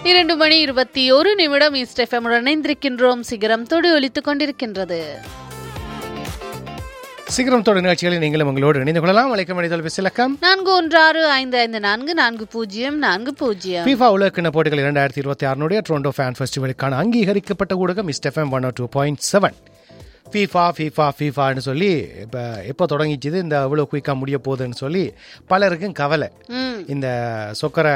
இரண்டு மணி இருபத்தி ஒரு நிமிடம் ஈஸ்ட் எஃப்எம் இணைந்திருக்கின்றோம் சிகரம் தொடு ஒலித்துக் கொண்டிருக்கின்றது சீக்கிரம் தொடர் நிகழ்ச்சிகளை நீங்களும் உங்களோடு இணைந்து கொள்ளலாம் வலைக்கம் மணி தொலைபேசி இலக்கம் நான்கு ஒன்று ஆறு ஐந்து ஐந்து நான்கு நான்கு பூஜ்ஜியம் நான்கு பூஜ்ஜியம் FIFA உலகக்கிண போட்டிகள் இரண்டாயிரத்தி இருபத்தி ஆறுனுடைய டொரண்டோ ஃபேன் ஃபெஸ்டிவலுக்கான அங்கீகரிக்கப்பட்ட ஊடகம் இஸ்டெஃப்எம் one two point seven FIFA FIFA ஃபீஃபான்னு சொல்லி இப்போ எப்போ தொடங்கிச்சுது இந்த இவ்வளோ குயிக்காக முடிய போகுதுன்னு சொல்லி பலருக்கும் கவலை ம் இந்த சொக்கரை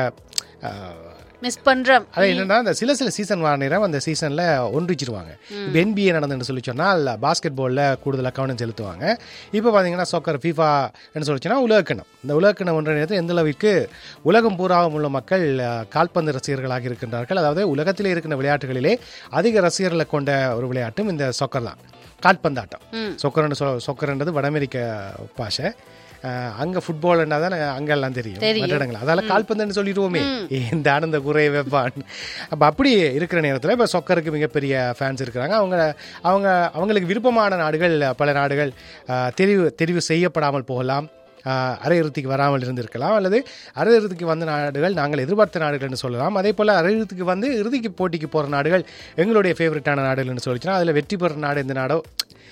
மிஸ் பண்றோம் அது என்னன்னா அந்த சில சில சீசன் வர நேரம் அந்த சீசனில் ஒன்றிச்சிருவாங்க இப்போ என்பிஏ நடந்துன்னு சொல்லி சொன்னால் பாஸ்கெட் பாலில் கூடுதலாக கவனம் செலுத்துவாங்க இப்போ பார்த்தீங்கன்னா சொக்கர் ஃபீஃபா என்ன சொல்லிச்சுன்னா உலகக்கிணம் இந்த உலகக்கிணம் என்ற நேரத்தில் எந்த அளவிற்கு உலகம் பூராவும் உள்ள மக்கள் அஹ், கால்பந்து ரசிகர்களாக இருக்கின்றார்கள் அதாவது உலகத்திலே இருக்கின்ற விளையாட்டுகளிலே அதிக ரசிகர்களை கொண்ட ஒரு விளையாட்டும் இந்த சொக்கர் தான் கால்பந்தாட்டம் சொக்கர்னு சொ சொக்கர்ன்றது வட அமெரிக்க பாஷை அஹ், அங்க ஃபுட்பால்னா தான் அங்கெல்லாம் தெரியும் மற்ற இடங்கள் அதால கால்பந்துன்னு சொல்லிடுவோமே இந்த ஆனந்த குறை வைப்பான் அப்போ அப்படி இருக்கிற நேரத்தில் இப்போ சொக்கருக்கு மிகப்பெரிய ஃபேன்ஸ் இருக்கிறாங்க அவங்க அவங்க அவங்களுக்கு விருப்பமான நாடுகள் பல நாடுகள் அஹ், தெரிவு தெரிவு செய்யப்படாமல் போகலாம் அஹ், அரையிறுதிக்கு வராமல் இருந்திருக்கலாம் அல்லது அரையிறுதிக்கு வந்த நாடுகள் நாங்கள் எதிர்பார்த்த நாடுகள்னு சொல்லலாம் அதே போல் அரையிறுதிக்கு வந்து இறுதிக்கு போட்டிக்கு போகிற நாடுகள் எங்களுடைய ஃபேவரட்டான நாடுகள்னு சொல்லிச்சுன்னா அதில் வெற்றி பெறுற நாடு எந்த நாடோ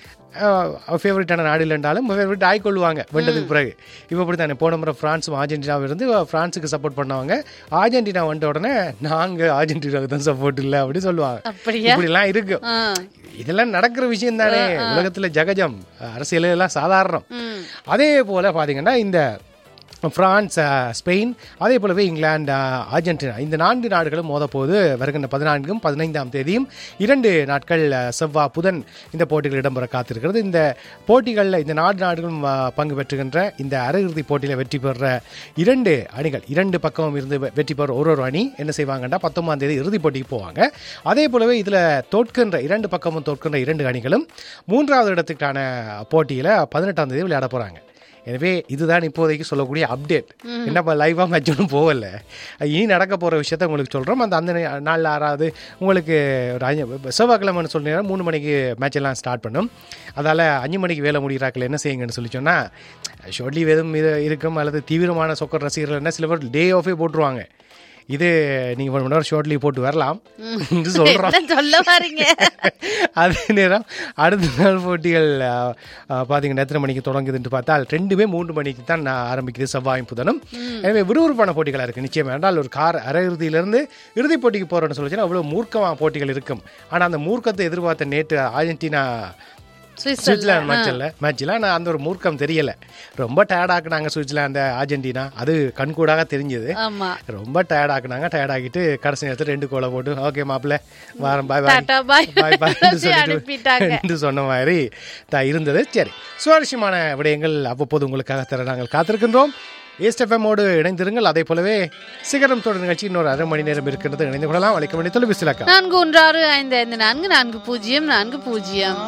ஃபேவரட்டான நாடு இல்லைன்றாலும் ஃபேவரட் ஆகிக்கொள்வாங்க வெண்டதுக்கு பிறகு இப்போ அப்படி தானே போன முறை ஃப்ரான்ஸும் அர்ஜென்டினாவும் இருந்து ஃப்ரான்ஸுக்கு சப்போர்ட் பண்ணவங்க அர்ஜென்டினா வந்த உடனே நாங்கள் அர்ஜென்டினாவுக்கு தான் சப்போர்ட் இல்லை அப்படி சொல்லுவாங்க அப்படியா இப்படிலாம் இருக்கு ஆ. இதெல்லாம் நடக்கிற விஷயம் தானே உலகத்துல ஜகஜம் அரசியல் எல்லாம் சாதாரணம் ம். அதே போல பாத்தீங்கன்னா இந்த பிரான்ஸ் அஹ், ஸ்பெயின் அதே போலவே இங்கிலாந்து அஹ், அர்ஜென்டினா இந்த நான்கு நாடுகளும் மோத போது வருகின்ற பதினான்கும் பதினைந்தாம் தேதியும் இரண்டு நாட்கள் அஹ், செவ்வாய் புதன் இந்த போட்டிகள் இடம்பெற காத்திருக்கிறது இந்த போட்டிகளில் இந்த நாடு நாடுகளும் அஹ், பங்கு பெற்றுகின்ற இந்த அரையிறுதி போட்டியில் வெற்றி பெறுற இரண்டு அணிகள் இரண்டு பக்கமும் இருந்து வெ- வெற்றி பெற ஒரு ஒரு அணி என்ன செய்வாங்கன்னா பத்தொன்பதாம் தேதி இறுதிப் போட்டிக்கு போவாங்க அதே போலவே இதில் தோற்கின்ற இரண்டு பக்கமும் தோற்கின்ற இரண்டு அணிகளும் மூன்றாவது இடத்துக்கான போட்டியில் பதினெட்டாம் தேதி விளையாட போகிறாங்க எனவே இதுதான் இப்போதைக்கு சொல்லக்கூடிய அப்டேட் என்னப்பா லைவாக மேட்ச் ஒன்றும் போகல இனி நடக்க போகிற விஷயத்த உங்களுக்கு சொல்கிறோம் அந்த அந்த நே- நாளில் ஆறாவது உங்களுக்கு ஒரு அஞ்சு செவ்வாய்க்கிழமைன்னு சொன்னீங்கன்னா மூணு மணிக்கு மேட்ச் எல்லாம் ஸ்டார்ட் பண்ணும் அதால் அஞ்சு மணிக்கு வேலை முடிகிறாக்கள் என்ன செய்யுங்கன்னு சொல்லி சொன்னால் ஷோட்லி எதுவும் இது இருக்கும் அல்லது தீவிரமான சொக்கர் ரசிகர்கள் என்ன சில பேர் டே ஆஃபே போட்டுருவாங்க இது நீங்கள் ஒன் மணி நேரம் ஷோட்லி போட்டு வரலாம் என்று சொல்கிறோம் என்ன சொல்ல வரீங்க அதே நேரம் அடுத்த நாள் போட்டிகள் அஹ், அஹ், பார்த்தீங்கன்னா எத்தனை மணிக்கு தொடங்குதுன்னு பார்த்தால் ரெண்டுமே மூன்று மணிக்கு தான் நான் ஆரம்பிக்குது செவ்வாயும் புதனும் எனவே விறுவிறுப்பான போட்டிகளாக இருக்குது நிச்சயம் என்றால் ஒரு கார் அரையிறுதியிலிருந்து இறுதிப் போட்டிக்கு போகிறோன்னு சொல்லிச்சுன்னா அவ்வளோ மூர்க்கமாக போட்டிகள் இருக்கும் ஆனால் அந்த மூர்க்கத்தை எதிர்பார்த்த நேற்று அர்ஜென்டினா சுவிட்சர்லாந்து மேட்சில் மேட்சில் நான் அந்த ஒரு மூர்க்கம் தெரியல ரொம்ப டயர்டாக்குனாங்க சுவிட்சர்லாந்து அர்ஜென்டினா அது கண்கூடாக தெரிஞ்சது ஆமா ரொம்ப டயர்ட் ஆக்குனாங்க டயர்ட் ஆக்கிட்டு கடைசி நேரத்தில் ரெண்டு கோலை போட்டு ஓகே மாப்பிள்ள வாரம் பாய் பாய் டாடா பாய் பாய் பாய் அனுப்பிட்டாங்க என்று சொன்ன மாதிரி தான் இருந்தது சரி சுவாரஸ்யமான விடயங்கள் அவ்வப்போது உங்களுக்காக தர நாங்கள் காத்திருக்கின்றோம் ஏஸ்டெஃபமோடு இணைந்திருங்கள் அதே போலவே சிகரம் தொடர் நிகழ்ச்சி இன்னொரு அரை மணி நேரம் இருக்கின்றது இணைந்து கொள்ளலாம் அழைக்க வேண்டிய தொலைபேசி இலக்கம் நான்கு ஒன்று ஆறு ஐந்து ஐந்து நான்கு நான்கு பூஜ்ஜியம் நான்கு பூஜ்ஜியம்